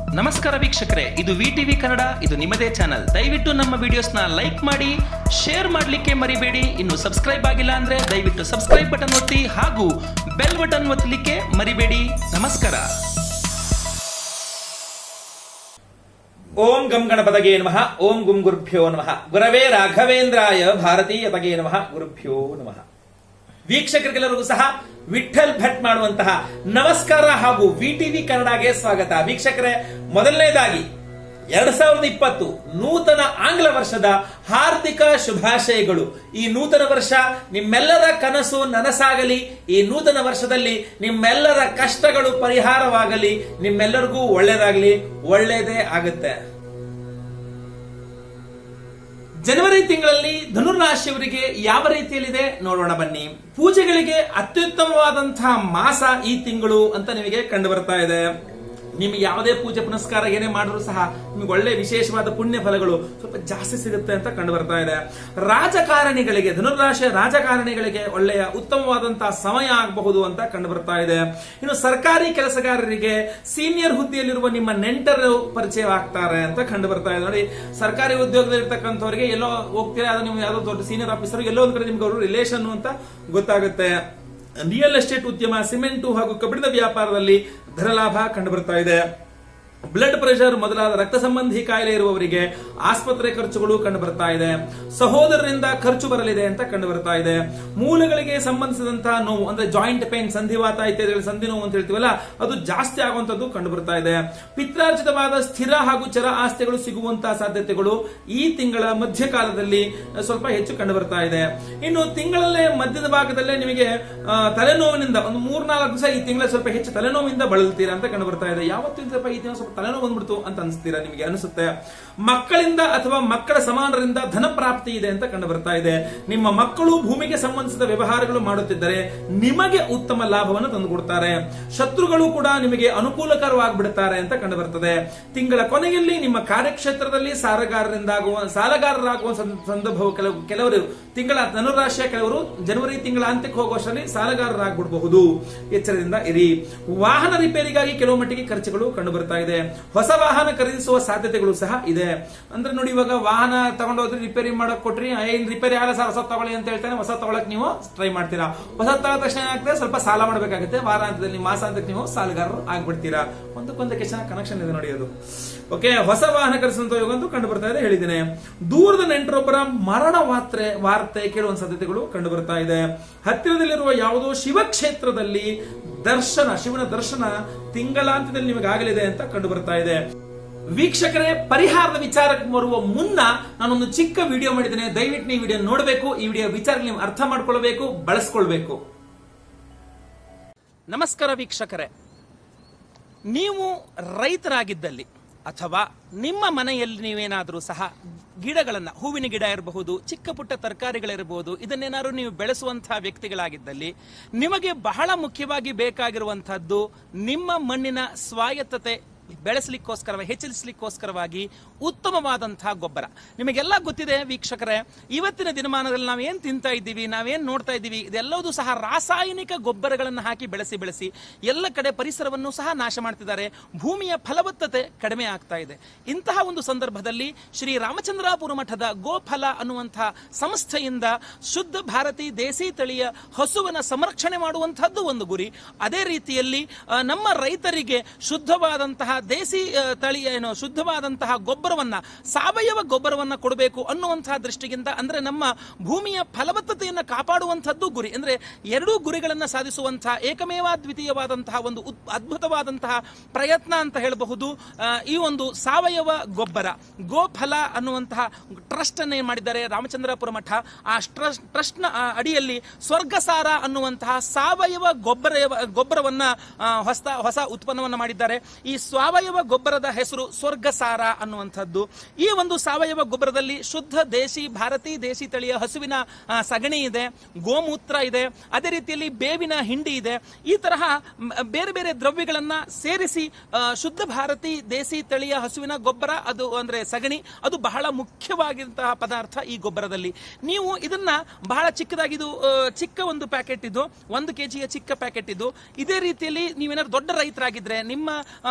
ನಮಸ್ಕಾರ ವೀಕ್ಷಕರೇ ಇದು ವಿ ಟಿವಿ ಕನ್ನಡ ಇದು ನಿಮ್ಮದೇ ಚಾನಲ್ ದಯವಿಟ್ಟು ನಮ್ಮ ವಿಡಿಯೋಸ್ನ ಲೈಕ್ ಮಾಡಿ ಶೇರ್ ಮಾಡಲಿಕ್ಕೆ ಮರಿಬೇಡಿ ಇನ್ನು ಸಬ್ಸ್ಕ್ರೈಬ್ ಆಗಿಲ್ಲ ಅಂದ್ರೆ ದಯವಿಟ್ಟು ಸಬ್ಸ್ಕ್ರೈಬ್ ಬಟನ್ ಒತ್ತಿ ಹಾಗೂ ಬೆಲ್ ಬಟನ್ ಒತ್ತಲಿಕ್ಕೆ ಮರಿಬೇಡಿ ನಮಸ್ಕಾರ ಓಂ ಗಂ ಗಣಪತಗೆ ನಮಃ ಓಂ ಗುಂ ಗುರುಭ್ಯೋ ನಮಃ ಗುರವೇ ರಾಘವೇಂದ್ರಾಯ ಭಾರತೀಯತಗೆ ನಮಃ ಗುರುಭ್ಯೋ ನಮಃ ವೀಕ್ಷಕರಿಗೆಲ್ಲರಿಗೂ ಸಹ ವಿಠಲ್ ಭಟ್ ಮಾಡುವಂತಹ ನಮಸ್ಕಾರ ಹಾಗೂ ವಿಟಿವಿ ಕನ್ನಡಗೆ ಸ್ವಾಗತ ವೀಕ್ಷಕರೇ ಮೊದಲನೇದಾಗಿ ಎರಡ್ ಸಾವಿರದ ಇಪ್ಪತ್ತು ನೂತನ ಆಂಗ್ಲ ವರ್ಷದ ಹಾರ್ದಿಕ ಶುಭಾಶಯಗಳು ಈ ನೂತನ ವರ್ಷ ನಿಮ್ಮೆಲ್ಲರ ಕನಸು ನನಸಾಗಲಿ ಈ ನೂತನ ವರ್ಷದಲ್ಲಿ ನಿಮ್ಮೆಲ್ಲರ ಕಷ್ಟಗಳು ಪರಿಹಾರವಾಗಲಿ ನಿಮ್ಮೆಲ್ಲರಿಗೂ ಒಳ್ಳೇದಾಗಲಿ ಒಳ್ಳೇದೇ ಆಗುತ್ತೆ ಜನವರಿ ತಿಂಗಳಲ್ಲಿ ಧನುರಾಶಿಯವರಿಗೆ ಯಾವ ರೀತಿಯಲ್ಲಿದೆ ನೋಡೋಣ ಬನ್ನಿ ಪೂಜೆಗಳಿಗೆ ಅತ್ಯುತ್ತಮವಾದಂತಹ ಮಾಸ ಈ ತಿಂಗಳು ಅಂತ ನಿಮಗೆ ಕಂಡು ಬರ್ತಾ ಇದೆ ನಿಮಗೆ ಯಾವುದೇ ಪೂಜೆ ಪುನಸ್ಕಾರ ಏನೇ ಮಾಡಿದ್ರು ಸಹ ನಿಮಗೆ ಒಳ್ಳೆ ವಿಶೇಷವಾದ ಪುಣ್ಯ ಫಲಗಳು ಸ್ವಲ್ಪ ಜಾಸ್ತಿ ಸಿಗುತ್ತೆ ಅಂತ ಕಂಡು ಬರ್ತಾ ಇದೆ ರಾಜಕಾರಣಿಗಳಿಗೆ ಧನುರಾಶಿಯ ರಾಜಕಾರಣಿಗಳಿಗೆ ಒಳ್ಳೆಯ ಉತ್ತಮವಾದಂತಹ ಸಮಯ ಆಗಬಹುದು ಅಂತ ಕಂಡು ಬರ್ತಾ ಇದೆ ಇನ್ನು ಸರ್ಕಾರಿ ಕೆಲಸಗಾರರಿಗೆ ಸೀನಿಯರ್ ಹುದ್ದೆಯಲ್ಲಿರುವ ನಿಮ್ಮ ನೆಂಟರು ಪರಿಚಯವಾಗ್ತಾರೆ ಅಂತ ಕಂಡು ಬರ್ತಾ ಇದೆ ನೋಡಿ ಸರ್ಕಾರಿ ಉದ್ಯೋಗದಲ್ಲಿರ್ತಕ್ಕಂಥವ್ರಿಗೆ ಎಲ್ಲೋ ಹೋಗ್ತೀರಾ ಅದು ನೀವು ಯಾವ್ದೋ ದೊಡ್ಡ ಸೀನಿಯರ್ ಆಫೀಸರ್ ಎಲ್ಲೋ ಒಂದ್ ಕಡೆ ನಿಮ್ಗೆ ಅವರು ರಿಲೇಷನ್ ಅಂತ ಗೊತ್ತಾಗುತ್ತೆ ರಿಯಲ್ ಎಸ್ಟೇಟ್ ಉದ್ಯಮ ಸಿಮೆಂಟು ಹಾಗೂ ಕಬ್ಬಿಣದ ವ್ಯಾಪಾರದಲ್ಲಿ ಧನಲಾಭ ಕಂಡು ಬರ್ತಾ ಇದೆ ಬ್ಲಡ್ ಪ್ರೆಷರ್ ಮೊದಲಾದ ರಕ್ತ ಸಂಬಂಧಿ ಕಾಯಿಲೆ ಇರುವವರಿಗೆ ಆಸ್ಪತ್ರೆ ಖರ್ಚುಗಳು ಕಂಡು ಬರ್ತಾ ಇದೆ ಸಹೋದರರಿಂದ ಖರ್ಚು ಬರಲಿದೆ ಅಂತ ಕಂಡು ಬರ್ತಾ ಇದೆ ಮೂಲಗಳಿಗೆ ಸಂಬಂಧಿಸಿದಂತಹ ನೋವು ಅಂದ್ರೆ ಜಾಯಿಂಟ್ ಪೇನ್ ಸಂಧಿವಾತ ಇತ್ಯಾದಿಗಳ ಸಂಧಿ ನೋವು ಅಂತ ಹೇಳ್ತೀವಲ್ಲ ಅದು ಜಾಸ್ತಿ ಆಗುವಂತದ್ದು ಕಂಡು ಬರ್ತಾ ಇದೆ ಪಿತ್ರಾರ್ಜಿತವಾದ ಸ್ಥಿರ ಹಾಗೂ ಚರ ಆಸ್ತಿಗಳು ಸಿಗುವಂತಹ ಸಾಧ್ಯತೆಗಳು ಈ ತಿಂಗಳ ಮಧ್ಯಕಾಲದಲ್ಲಿ ಸ್ವಲ್ಪ ಹೆಚ್ಚು ಕಂಡು ಬರ್ತಾ ಇದೆ ಇನ್ನು ತಿಂಗಳಲ್ಲೇ ಮಧ್ಯದ ಭಾಗದಲ್ಲೇ ನಿಮಗೆ ಆ, ತಲೆನೋವಿನಿಂದ ಒಂದು ಮೂರ್ನಾಲ್ಕು ದಿವಸ ಈ ತಿಂಗಳ ಸ್ವಲ್ಪ ಹೆಚ್ಚು ತಲೆನೋವಿನಿಂದ ಬಳಲ್ತೀರಾ ಅಂತ ಕಂಡು ಬರ್ತಾ ಇದೆ ಯಾವತ್ತಿನ ಸ್ವಲ್ಪ ಈ ತಿಂಗಳು ಸ್ವಲ್ಪ ತಲೆನೋವು ಬಂದ್ಬಿಡ್ತು ಅಂತ ಅನಿಸ್ತೀರಾ ನಿಮಗೆ ಅನಿಸುತ್ತೆ ಮಕ್ಕಳಿಂದ ಅಥವಾ ಮಕ್ಕಳ ಸಮಾನರಿಂದ ಧನ ಪ್ರಾಪ್ತಿ ಇದೆ ಅಂತ ಕಂಡು ಬರ್ತಾ ಇದೆ ನಿಮ್ಮ ಮಕ್ಕಳು ಭೂಮಿಗೆ ಸಂಬಂಧಿಸಿದ ವ್ಯವಹಾರಗಳು ಮಾಡುತ್ತಿದ್ದರೆ ನಿಮಗೆ ಉತ್ತಮ ಲಾಭವನ್ನು ತಂದುಕೊಡ್ತಾರೆ ಶತ್ರುಗಳು ಕೂಡ ನಿಮಗೆ ಅನುಕೂಲಕರವಾಗಿಬಿಡುತ್ತಾರೆ ಅಂತ ಕಂಡು ಬರ್ತದೆ ತಿಂಗಳ ಕೊನೆಯಲ್ಲಿ ನಿಮ್ಮ ಕಾರ್ಯಕ್ಷೇತ್ರದಲ್ಲಿ ಸಾಲಗಾರರಿಂದ ಆಗುವ ಸಾಲಗಾರರಾಗುವ ಸಂದ- ಸಂದರ್ಭವು ಕೆಲವು ಕೆಲವರು ತಿಂಗಳ ಧನುರಾಶಿಯ ಕೆಲವರು ಜನವರಿ ತಿಂಗಳ ಅಂತ್ಯಕ್ಕೆ ಹೋಗುವಷ್ಟರಲ್ಲಿ ಸಾಲಗಾರರಾಗ್ಬಿಡಬಹುದು ಎಚ್ಚರದಿಂದ ಇರಿ ವಾಹನ ರಿಪೇರಿಗಾಗಿ ಕೆಲವು ಮಟ್ಟಿಗೆ ಖರ್ಚುಗಳು ಕಂಡು ಬರ್ತಾ ಇದೆ ಹೊಸ ವಾಹನ ಖರೀದಿಸುವ ಸಾಧ್ಯತೆಗಳು ಸಹ ಇದೆ ಅಂದ್ರೆ ನೋಡಿ ಇವಾಗ ವಾಹನ ತಗೊಂಡೋದ್ರೆ ರಿಪೇರಿ ಮಾಡಕ್ ಕೊಟ್ರಿ ಏನ್ ರಿಪೇರಿ ಆಗಲ್ಲ ಸರ್ ಹೊಸ ತಗೊಳ್ಳಿ ಅಂತ ಹೇಳ್ತಾನೆ ಹೊಸ ತಗೊಳಕ್ ನೀವು ಟ್ರೈ ಮಾಡ್ತೀರಾ ಹೊಸ ತಗೊಂಡ ತಕ್ಷಣ ಏನಾಗ್ತದೆ ಸ್ವಲ್ಪ ಸಾಲ ಮಾಡಬೇಕಾಗುತ್ತೆ ವಾರಾಂತದಲ್ಲಿ ಮಾಸಾಂತಕ್ಕೆ ನೀವು ಸಾಲಗಾರರು ಆಗ್ಬಿಡ್ತೀರಾ ಒಂದಕ್ಕೊಂದಕ್ಕೆ ಚೆನ್ನಾಗಿ ಕನೆಕ್ಷನ್ ಇದೆ ನೋಡಿ ಅದು ಓಕೆ ಹೊಸ ವಾಹನ ಖರೀದಿಸುವಂತ ಯೋಗ ಅಂತೂ ಕಂಡು ಬರ್ತಾ ಇದೆ ಹೇಳಿದ್ದೇನೆ ದೂರದ ನೆಂಟರೊಬ್ಬರ ಮರಣ ವಾರ್ತೆ ವಾರ್ತೆ ಕೇಳುವ ಸಾಧ್ಯತೆಗಳು ಕಂಡು ಬರ್ತಾ ಇದೆ ಹತ್ತಿರದಲ್ಲಿರುವ ಯಾವುದೋ ಶಿವಕ್ಷೇತ್ರದಲ್ಲಿ ದರ್ಶನ ಶಿವನ ದರ್ಶನ ತಿಂಗಳಾಂತ್ಯದಲ್ಲಿ ನಿಮಗೆ ಆಗಲಿದೆ ಅಂತ ಕಂಡು ಬರ್ತಾ ಇದೆ ವೀಕ್ಷಕರೇ ಪರಿಹಾರದ ವಿಚಾರಕ್ಕೆ ಬರುವ ಮುನ್ನ ನಾನೊಂದು ಚಿಕ್ಕ ವಿಡಿಯೋ ಮಾಡಿದ್ದೇನೆ ದಯವಿಟ್ಟು ಈ ವಿಡಿಯೋ ನೋಡಬೇಕು ಈ ವಿಡಿಯೋ ವಿಚಾರ ನೀವು ಅರ್ಥ ಮಾಡ್ಕೊಳ್ಬೇಕು ಬಳಸ್ಕೊಳ್ಬೇಕು ನಮಸ್ಕಾರ ವೀಕ್ಷಕರೇ ನೀವು ರೈತರಾಗಿದ್ದಲ್ಲಿ ಅಥವಾ ನಿಮ್ಮ ಮನೆಯಲ್ಲಿ ನೀವೇನಾದರೂ ಸಹ ಗಿಡಗಳನ್ನು ಹೂವಿನ ಗಿಡ ಇರಬಹುದು ಚಿಕ್ಕ ಪುಟ್ಟ ತರಕಾರಿಗಳಿರಬಹುದು ಇದನ್ನೇನಾದ್ರು ನೀವು ಬೆಳೆಸುವಂತಹ ವ್ಯಕ್ತಿಗಳಾಗಿದ್ದಲ್ಲಿ ನಿಮಗೆ ಬಹಳ ಮುಖ್ಯವಾಗಿ ಬೇಕಾಗಿರುವಂತಹದ್ದು ನಿಮ್ಮ ಮಣ್ಣಿನ ಸ್ವಾಯತ್ತತೆ ಬೆಳೆಸಲಿಕ್ಕೋಸ್ಕರವಾಗಿ ಹೆಚ್ಚಿಸಲಿಕ್ಕೋಸ್ಕರವಾಗಿ ಉತ್ತಮವಾದಂತಹ ಗೊಬ್ಬರ ನಿಮಗೆಲ್ಲ ಗೊತ್ತಿದೆ ವೀಕ್ಷಕರೇ ಇವತ್ತಿನ ದಿನಮಾನದಲ್ಲಿ ನಾವೇನ್ ತಿಂತಾ ಇದ್ದೀವಿ ನಾವೇನ್ ನೋಡ್ತಾ ಇದ್ದೀವಿ ಇದೆಲ್ಲವೂ ಸಹ ರಾಸಾಯನಿಕ ಗೊಬ್ಬರಗಳನ್ನು ಹಾಕಿ ಬೆಳೆಸಿ ಬೆಳೆಸಿ ಎಲ್ಲ ಕಡೆ ಪರಿಸರವನ್ನು ಸಹ ನಾಶ ಮಾಡ್ತಿದ್ದಾರೆ ಭೂಮಿಯ ಫಲವತ್ತತೆ ಕಡಿಮೆ ಆಗ್ತಾ ಇದೆ ಇಂತಹ ಒಂದು ಸಂದರ್ಭದಲ್ಲಿ ಶ್ರೀ ರಾಮಚಂದ್ರಾಪುರ ಮಠದ ಗೋಫಲ ಅನ್ನುವಂತಹ ಸಂಸ್ಥೆಯಿಂದ ಶುದ್ಧ ಭಾರತಿ ದೇಸಿ ತಳಿಯ ಹಸುವನ ಸಂರಕ್ಷಣೆ ಮಾಡುವಂತಹದ್ದು ಒಂದು ಗುರಿ ಅದೇ ರೀತಿಯಲ್ಲಿ ಆ, ನಮ್ಮ ರೈತರಿಗೆ ಶುದ್ಧವಾದಂತಹ ದೇಸಿ ಆ, ತಳಿಯ ಏನು ಶುದ್ಧವಾದಂತಹ ಗೊಬ್ಬರವನ್ನ ಸಾವಯವ ಗೊಬ್ಬರವನ್ನ ಕೊಡಬೇಕು ಅನ್ನುವಂತಹ ದೃಷ್ಟಿಗಿಂತ ಅಂದ್ರೆ ನಮ್ಮ ಭೂಮಿಯ ಫಲವತ್ತತೆಯನ್ನ ಕಾಪಾಡುವಂತಹದ್ದು ಗುರಿ ಅಂದ್ರೆ ಎರಡೂ ಗುರಿಗಳನ್ನ ಸಾಧಿಸುವಂತಹ ಏಕಮೇವಾದ್ವಿತೀಯವಾದಂತಹ ಒಂದು ಉತ್- ಅದ್ಭುತವಾದಂತಹ ಪ್ರಯತ್ನ ಅಂತ ಹೇಳಬಹುದು ಆ, ಈ ಒಂದು ಸಾವಯವ ಗೊಬ್ಬರ ಗೋಫಲ ಅನ್ನುವಂತಹ ಟ್ರಸ್ಟ್ ಅನ್ನ ಏನ್ ಮಾಡಿದ್ದಾರೆ ರಾಮಚಂದ್ರಪುರ ಮಠ ಆ ಟ್ರಸ್ಟ್ ಟ್ರಸ್ಟ್ ನ ಆ, ಅಡಿಯಲ್ಲಿ ಸ್ವರ್ಗಸಾರ ಅನ್ನುವಂತಹ ಸಾವಯವ ಗೊಬ್ಬರ ಗೊಬ್ಬರವನ್ನ ಆ, ಹೊಸ ಹೊಸ ಉತ್ಪನ್ನವನ್ನ ಮಾಡಿದ್ದಾರೆ ಈ ಸಾವಯವ ಗೊಬ್ಬರದ ಹೆಸರು ಸ್ವರ್ಗಸಾರ ಅನ್ನುವಂಥದ್ದು ಈ ಒಂದು ಸಾವಯವ ಗೊಬ್ಬರದಲ್ಲಿ ಶುದ್ಧ ದೇಶಿ ಭಾರತೀ ದೇಶಿ ತಳಿಯ ಹಸುವಿನ ಆ, ಸಗಣಿ ಇದೆ ಗೋಮೂತ್ರ ಇದೆ ಅದೇ ರೀತಿಯಲ್ಲಿ ಬೇವಿನ ಹಿಂಡಿ ಇದೆ ಈ ತರಹ ಮ್, ಬೇರೆ ಬೇರೆ ದ್ರವ್ಯಗಳನ್ನ ಸೇರಿಸಿ ಆ, ಶುದ್ಧ ಭಾರತಿ ದೇಸಿ ತಳಿಯ ಹಸುವಿನ ಗೊಬ್ಬರ ಅದು ಅಂದ್ರೆ ಸಗಣಿ ಅದು ಬಹಳ ಮುಖ್ಯವಾಗಿರುವಂತಹ ಪದಾರ್ಥ ಈ ಗೊಬ್ಬರದಲ್ಲಿ ನೀವು ಇದನ್ನ ಬಹಳ ಚಿಕ್ಕದಾಗಿ ಇದು ಆ, ಚಿಕ್ಕ ಒಂದು ಪ್ಯಾಕೆಟ್ ಇದು ಒಂದು ಕೆಜಿಯ ಚಿಕ್ಕ ಪ್ಯಾಕೆಟ್ ಇದು ಇದೇ ರೀತಿಯಲ್ಲಿ ನೀವೇನಾದ್ರು ದೊಡ್ಡ ರೈತರಾಗಿದ್ರೆ ನಿಮ್ಮ ಆ, ಒಂದು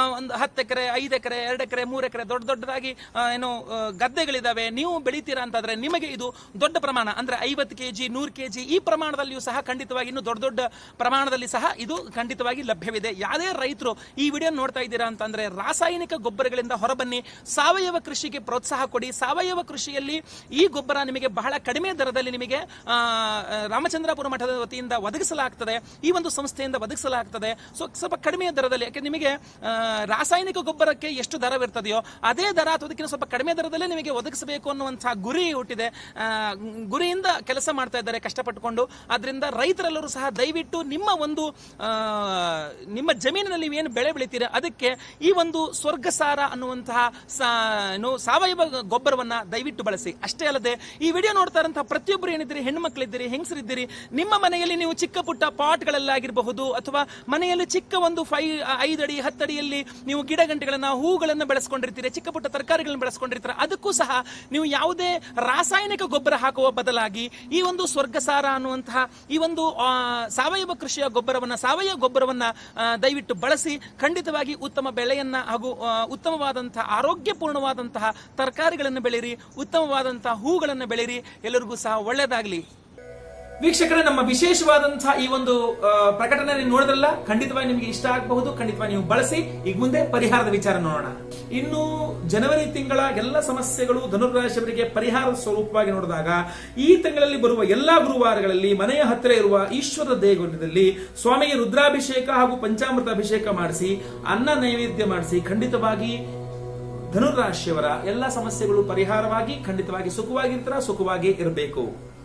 ಹತ್ತು ಎಕರೆ ಐದು ಎಕರೆ ಎರಡು ಎಕರೆ ಮೂರು ಎಕರೆ ದೊಡ್ಡ ದೊಡ್ಡದಾಗಿ ಆ, ಏನು ಆ, ಗದ್ದೆಗಳಿದಾವೆ ನೀವು ಬೆಳಿತೀರಾ ಅಂತಂದ್ರೆ ನಿಮಗೆ ಇದು ದೊಡ್ಡ ಪ್ರಮಾಣ ಅಂದ್ರೆ ಐವತ್ತು ಕೆಜಿ ನೂರು ಕೆಜಿ ಈ ಪ್ರಮಾಣದಲ್ಲಿಯೂ ಸಹ ಖಂಡಿತವಾಗಿ ಇನ್ನು ದೊಡ್ಡ ದೊಡ್ಡ ಪ್ರಮಾಣದಲ್ಲಿ ಸಹ ಇದು ಖಂಡಿತವಾಗಿ ಲಭ್ಯವಿದೆ ಯಾವುದೇ ರೈತರು ಈ ವಿಡಿಯೋ ನೋಡ್ತಾ ಇದ್ದೀರಾ ಅಂತಂದ್ರೆ ರಾಸಾಯನಿಕ ಗೊಬ್ಬರಗಳಿಂದ ಹೊರಬನ್ನಿ ಸಾವಯವ ಕೃಷಿಗೆ ಪ್ರೋತ್ಸಾಹ ಕೊಡಿ ಸಾವಯವ ಕೃಷಿಯಲ್ಲಿ ಈ ಗೊಬ್ಬರ ನಿಮಗೆ ಬಹಳ ಕಡಿಮೆ ದರದಲ್ಲಿ ನಿಮಗೆ ಆ, ರಾಮಚಂದ್ರಾಪುರ ಮಠದ ವತಿಯಿಂದ ಒದಗಿಸಲಾಗ್ತದೆ ಈ ಒಂದು ಸಂಸ್ಥೆಯಿಂದ ಒದಗಿಸಲಾಗ್ತದೆ ಸೊ ಸ್ವಲ್ಪ ಕಡಿಮೆ ದರದಲ್ಲಿ ಯಾಕೆ ನಿಮಗೆ ಆ, ರಾಸಾಯನಿಕ ಗೊಬ್ಬರಕ್ಕೆ ಎಷ್ಟು ದರವಿರ್ತದೆಯೋ ಅದೇ ದರ ಅಥವಾ ಅದಕ್ಕಿಂತ ಸ್ವಲ್ಪ ಕಡಿಮೆ ದರದಲ್ಲೇ ನಿಮಗೆ ಒದಗಿಸಬೇಕು ಅನ್ನುವಂತಹ ಗುರಿ ಹುಟ್ಟಿದೆ ಆ, ಗುರಿಯಿಂದ ಕೆಲಸ ಮಾಡ್ತಾ ಇದ್ದಾರೆ ಕಷ್ಟಪಟ್ಟುಕೊಂಡು ಅದರಿಂದ ರೈತರೆಲ್ಲರೂ ಸಹ ದಯವಿಟ್ಟು ನಿಮ್ಮ ಒಂದು ಆ, ನಿಮ್ಮ ಜಮೀನಿನಲ್ಲಿ ನೀವೇನು ಬೆಳೆ ಬೆಳಿತೀರಾ ಅದಕ್ಕೆ ಈ ಒಂದು ಸ್ವರ್ಗಸಾರ ಅನ್ನುವಂತಹ ಸಾ- ಏನು ಸಾವಯವ ಗೊಬ್ಬರವನ್ನ ದಯವಿಟ್ಟು ಬಳಸಿ ಅಷ್ಟೇ ಅಲ್ಲದೆ ಈ ವಿಡಿಯೋ ನೋಡ್ತಾ ಇರುವಂತಹ ಪ್ರತಿಯೊಬ್ಬರು ಏನಿದ್ದೀರಿ ಹೆಣ್ಣು ಮಕ್ಕಳಿದ್ದೀರಿ ಹೆಂಗಸರಿದ್ದೀರಿ ನಿಮ್ಮ ಮನೆಯಲ್ಲಿ ನೀವು ಚಿಕ್ಕ ಪುಟ್ಟ ಪಾಟ್ಗಳಲ್ಲಾಗಿರಬಹುದು ಅಥವಾ ಮನೆಯಲ್ಲಿ ಚಿಕ್ಕ ಒಂದು ಫೈ ಐದಡಿ ಹತ್ತಡಿಯಲ್ಲಿ ನೀವು ಗಿಡ ಗಂಟೆಗಳನ್ನ ಹೂಗಳನ್ನ ಬೆಳೆಸ್ಕೊಂಡಿರ್ತೀರಿ ಚಿಕ್ಕ ಪುಟ್ಟ ತರಕಾರಿಗಳನ್ನ ಬೆಳೆಸ್ಕೊಂಡಿರ್ತೀರ ಅದಕ್ಕೂ ಸಹ ನೀವು ಯಾವುದೇ ರಾಸಾಯನಿಕ ಗೊಬ್ಬರ ಹಾಕುವ ಬದಲಾಗಿ ಈ ಒಂದು ಸ್ವರ್ಗಸಾರ ಅನ್ನುವಂತಹ ಈ ಒಂದು ಆ, ಸಾವಯವ ಕೃಷಿಯ ಗೊಬ್ಬರವನ್ನ ಸಾವಯವ ಗೊಬ್ಬರವನ್ನ ಆ, ದಯವಿಟ್ಟು ಬಳಸಿ ಖಂಡಿತವಾಗಿ ಉತ್ತಮ ಬೆಳೆಯನ್ನ ಹಾಗೂ ಆ, ಉತ್ತಮವಾದಂತಹ ಆರೋಗ್ಯಪೂರ್ಣವಾದಂತಹ ತರಕಾರಿಗಳನ್ನು ಬೆಳೀರಿ ಉತ್ತಮವಾದಂತಹ ಹೂಗಳನ್ನು ಬೆಳೀರಿ ಎಲ್ಲರಿಗೂ ಸಹ ಒಳ್ಳೆಯದಾಗಲಿ ವೀಕ್ಷಕರೇ ನಮ್ಮ ವಿಶೇಷವಾದಂತಹ ಈ ಒಂದು ಆ, ಪ್ರಕಟಣೆ ನೀವು ನೋಡಿದ್ರಲ್ಲ ಖಂಡಿತವಾಗಿ ನಿಮಗೆ ಇಷ್ಟ ಆಗಬಹುದು ಖಂಡಿತವಾಗಿ ನೀವು ಬಳಸಿ ಈಗ ಮುಂದೆ ಪರಿಹಾರದ ವಿಚಾರ ನೋಡೋಣ ಇನ್ನು ಜನವರಿ ತಿಂಗಳ ಎಲ್ಲ ಸಮಸ್ಯೆಗಳು ಧನುರ್ರಾಶಿಯವರಿಗೆ ಪರಿಹಾರದ ಸ್ವರೂಪವಾಗಿ ನೋಡಿದಾಗ ಈ ತಿಂಗಳಲ್ಲಿ ಬರುವ ಎಲ್ಲಾ ಗುರುವಾರಗಳಲ್ಲಿ ಮನೆಯ ಹತ್ತಿರ ಇರುವ ಈಶ್ವರ ದೇಗುಲದಲ್ಲಿ ಸ್ವಾಮಿಗೆ ರುದ್ರಾಭಿಷೇಕ ಹಾಗೂ ಪಂಚಾಮೃತ ಅಭಿಷೇಕ ಮಾಡಿಸಿ ಅನ್ನ ನೈವೇದ್ಯ ಮಾಡಿಸಿ ಖಂಡಿತವಾಗಿ ಧನುರಾಶಿಯವರ ಎಲ್ಲ ಸಮಸ್ಯೆಗಳು ಪರಿಹಾರವಾಗಿ ಖಂಡಿತವಾಗಿ ಸುಖವಾಗಿರ್ತಾರ ಸುಖವಾಗಿ ಇರಬೇಕು